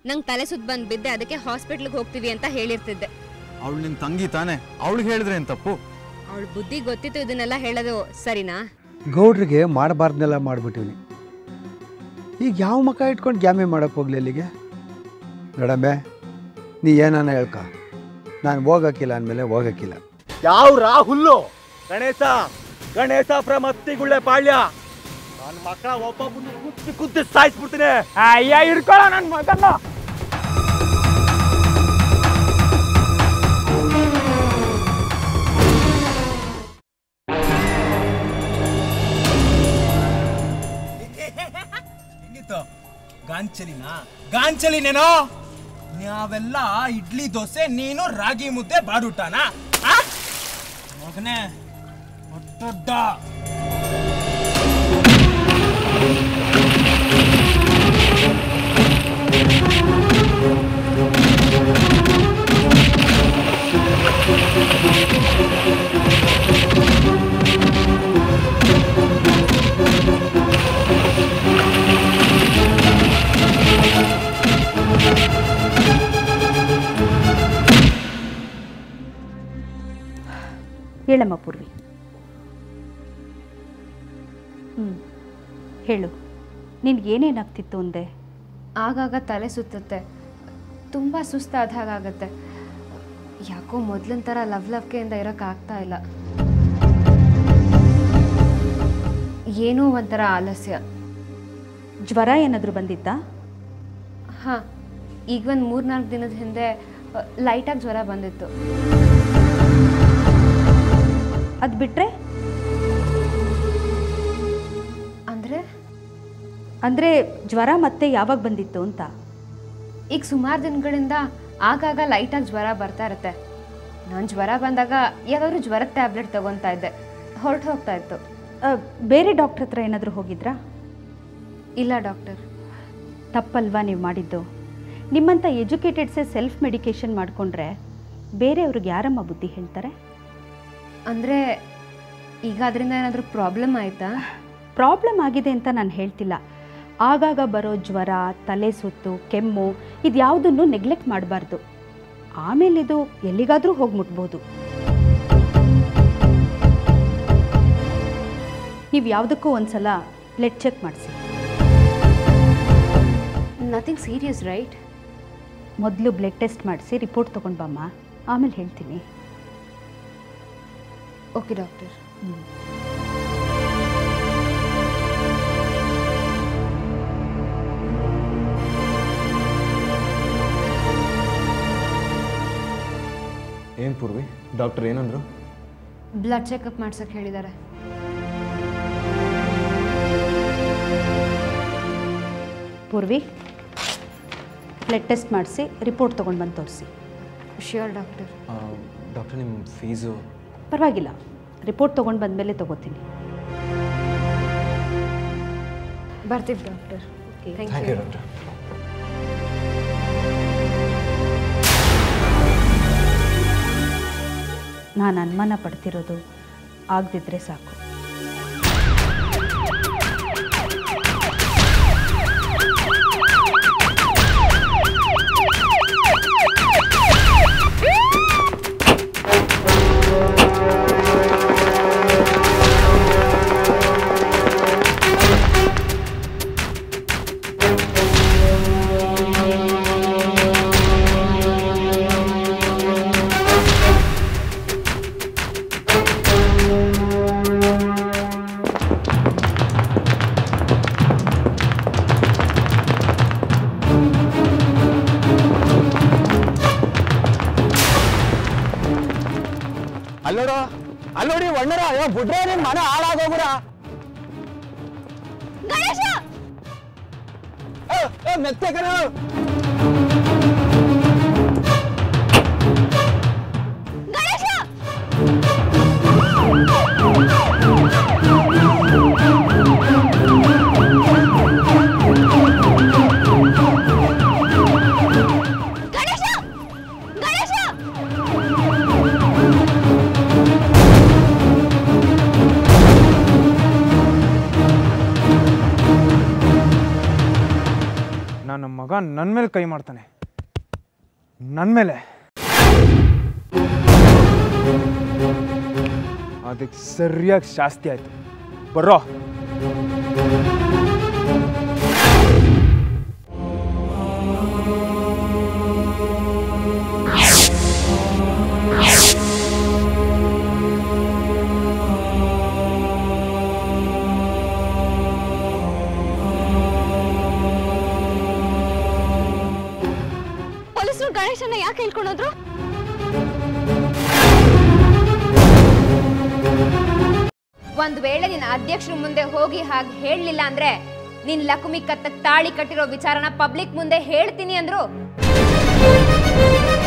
ನಂಗೆ ತಲೆ ಸುತ್ತ ಬಂದು ಬಿದ್ದೆ ಅದಕ್ಕೆ ಹಾಸ್ಪಿಟ್ಲಿಗೆ ಹೋಗ್ತೀವಿ ಅಂತ ಹೇಳಿರ್ತಿದ್ದೆ ಅವಳು ನಿನ್ ತಂಗಿ ತಾನೆ ಅವಳಿಗೆ ಹೇಳಿದ್ರೆ ಏನ್ ತಪ್ಪು ಅವಳ ಬುದ್ಧಿ ಗೊತ್ತಿತ್ತು ಇದನ್ನೆಲ್ಲ ಹೇಳೋದು ಸರಿನಾ ಗೌಡ್ರಿಗೆ ಮಾಡಬಾರ್ದನ್ನೆಲ್ಲ ಮಾಡಿಬಿಟ್ಟಿವ್ನಿ ಈಗ ಯಾವ ಮಕ ಇಟ್ಕೊಂಡು ಗ್ಯಾಮೆ ಮಾಡಕ್ಕೆ ಹೋಗ್ಲಿ ಅಲ್ಲಿಗೆ ನೋಡಮ್ಮೆ ನೀ ಏನಾನ ಹೇಳ್ಕ ನಾನು ಹೋಗಕ್ಕಿಲ್ಲ ಅಂದಮೇಲೆ ಹೋಗಕ್ಕಿಲ್ಲ ಯಾವ ರಾಹುಲ್ಲು ಗಣೇಶ ಗಣೇಶ ಪ್ರಮತ್ತಿಗುಳ್ಳೆ ಪಾಳ್ಯ ನನ್ನ ಮಕ್ಕಳ ಒಬ್ಬೊಬ್ಬನು ಕುತ್ತಿ ಕುತ್ತಿ ಸಾಯಿಸ್ಬಿಡ್ತೀನಿ ಅಯ್ಯ ಹಿಡ್ಕೊಳ ನನ್ನ ಮಗನ್ನ ಹೆಂಗಿತ್ತು ಗಾಂಚಲಿನಾ ಗಾಂಚಲಿನೇನೋ ನಾವೆಲ್ಲ ಇಡ್ಲಿ ದೋಸೆ ನೀನು ರಾಗಿ ಮುದ್ದೆ ಬಾಡೂಟನ ಮಗನೇ ಒಟ್ಟೊಡ್ಡ ಹೇಳಮ್ಮ ಪೂರ್ವಿ ಹ್ಞೂ ಹೇಳು ನಿನ್ಗೇನೇನಾಗ್ತಿತ್ತು ಅಂದೆ ಆಗಾಗ ತಲೆ ಸುತ್ತುತ್ತೆ ತುಂಬ ಸುಸ್ತಾದ ಹಾಗಾಗತ್ತೆ ಯಾಕೋ ಮೊದ್ಲಿನ ಥರ ಲವ್ ಲವ್ಕೆಯಿಂದ ಇರೋಕ್ಕಾಗ್ತಾ ಇಲ್ಲ ಏನೋ ಒಂಥರ ಆಲಸ್ಯ ಜ್ವರ ಏನಾದರೂ ಬಂದಿತ್ತಾ ಹಾಂ ಈಗ ಒಂದು ಮೂರ್ನಾಲ್ಕು ದಿನದ ಹಿಂದೆ ಲೈಟಾಗಿ ಜ್ವರ ಬಂದಿತ್ತು ಅದು ಬಿಟ್ಟರೆ ಅಂದರೆ ಅಂದರೆ ಜ್ವರ ಮತ್ತೆ ಯಾವಾಗ ಬಂದಿತ್ತು ಅಂತ ಈಗ ಸುಮಾರು ದಿನಗಳಿಂದ ಆಗಾಗ ಲೈಟಾಗಿ ಜ್ವರ ಬರ್ತಾ ಇರುತ್ತೆ ನಾನು ಜ್ವರ ಬಂದಾಗ ಯಾವ್ದಾದ್ರು ಜ್ವರದ ಟ್ಯಾಬ್ಲೆಟ್ ತಗೊತಾ ಇದ್ದೆ ಹೊರಟು ಹೋಗ್ತಾ ಇತ್ತು ಆ, ಬೇರೆ ಡಾಕ್ಟ್ರ್ ಹತ್ರ ಏನಾದರೂ ಹೋಗಿದ್ರಾ ಇಲ್ಲ ಡಾಕ್ಟರ್ ತಪ್ಪಲ್ವಾ ನೀವು ಮಾಡಿದ್ದು ನಿಮ್ಮಂಥ ಎಜುಕೇಟೆಡ್ಸೇ ಸೆಲ್ಫ್ ಮೆಡಿಕೇಷನ್ ಮಾಡಿಕೊಂಡ್ರೆ ಬೇರೆಯವ್ರಿಗೆ ಯಾರಮ್ಮ ಬುದ್ಧಿ ಹೇಳ್ತಾರೆ ಅಂದರೆ ಈಗ ಅದರಿಂದ ಏನಾದರೂ ಪ್ರಾಬ್ಲಮ್ ಆಯಿತಾ ಪ್ರಾಬ್ಲಮ್ ಆಗಿದೆ ಅಂತ ನಾನು ಹೇಳ್ತಿಲ್ಲ ಆಗಾಗ ಬರೋ ಜ್ವರ ತಲೆ ಸುತ್ತು ಕೆಮ್ಮು ಇದ್ಯಾವುದನ್ನು ನೆಗ್ಲೆಕ್ಟ್ ಮಾಡಬಾರ್ದು ಆಮೇಲೆ ಇದು ಎಲ್ಲಿಗಾದರೂ ಹೋಗಿ ಮುಟ್ಬೋದು ನೀವು ಯಾವುದಕ್ಕೂ ಒಂದ್ಸಲ ಬ್ಲಡ್ ಚೆಕ್ ಮಾಡಿಸಿ ನಥಿಂಗ್ ಸೀರಿಯಸ್ ರೈಟ್ ಮೊದಲು ಬ್ಲಡ್ ಟೆಸ್ಟ್ ಮಾಡಿಸಿ ರಿಪೋರ್ಟ್ ತೊಗೊಂಡು ಬಾಮ್ಮ ಆಮೇಲೆ ಹೇಳ್ತೀನಿ ಓಕೆ ಡಾಕ್ಟರ್ ಏನ್ ಪೂರ್ವಿ ಡಾಕ್ಟರ್ ಏನಂದ್ರು ಬ್ಲಡ್ ಚೆಕಪ್ ಮಾಡ್ಸಕ್ಕೆ ಹೇಳಿದ್ದಾರೆ ಪೂರ್ವಿ ಬ್ಲಡ್ ಟೆಸ್ಟ್ ಮಾಡಿಸಿ ರಿಪೋರ್ಟ್ ತೊಗೊಂಡು ಬಂದು ತೋರಿಸಿ ಶ್ಯೂರ್ ಡಾಕ್ಟರ್ ಡಾಕ್ಟರ್ ನಿಮ್ಮ ಫೀಸು ಪರವಾಗಿಲ್ಲ ರಿಪೋರ್ಟ್ ತೊಗೊಂಡು ಬಂದಮೇಲೆ ತೊಗೋತೀನಿ ಬರ್ತೀವಿ doctor thank thank you you doctor ನಾನು ಅನುಮಾನ ಪಡ್ತಿರೋದು ಆಗದಿದ್ರೆ ಸಾಕು ಅಲ್ಲೋಡು ಅಲ್ಲೋಡಿ ಒಣ್ಣರ ಅಯ್ಯೋ ಬಿಡ್ರೆ ನಿನ್ ಮನೆ ಹಾಳಾಗೋಗ್ರ ಮೆತ್ತೆ ಕಣ ನನ್ನ ಮಗ ನನ್ನ ಮೇಲೆ ಕೈ ಮಾಡ್ತಾನೆ ನನ್ನ ಮೇಲೆ ಅದಕ್ಕೆ ಸರಿಯಾಗಿ ಶಾಸ್ತಿ ಆಯ್ತು ಬರ್ರೋ ಪೊಲೀಸರು ಗಣೇಶನ ಯಾಕೆ ಹೇಳ್ಕೊಂಡೋದ್ರು ಒಂದ್ ವೇಳೆ ನಿನ್ನ ಅಧ್ಯಕ್ಷರ ಮುಂದೆ ಹೋಗಿ ಹಾಗೆ ಹೇಳಲಿಲ್ಲ ಅಂದ್ರೆ ನಿನ್ ಲಕುಮಿ ಕತ್ತ ತಾಳಿ ಕಟ್ಟಿರೋ ವಿಚಾರನ ಪಬ್ಲಿಕ್ ಮುಂದೆ ಹೇಳ್ತೀನಿ ಅಂದ್ರು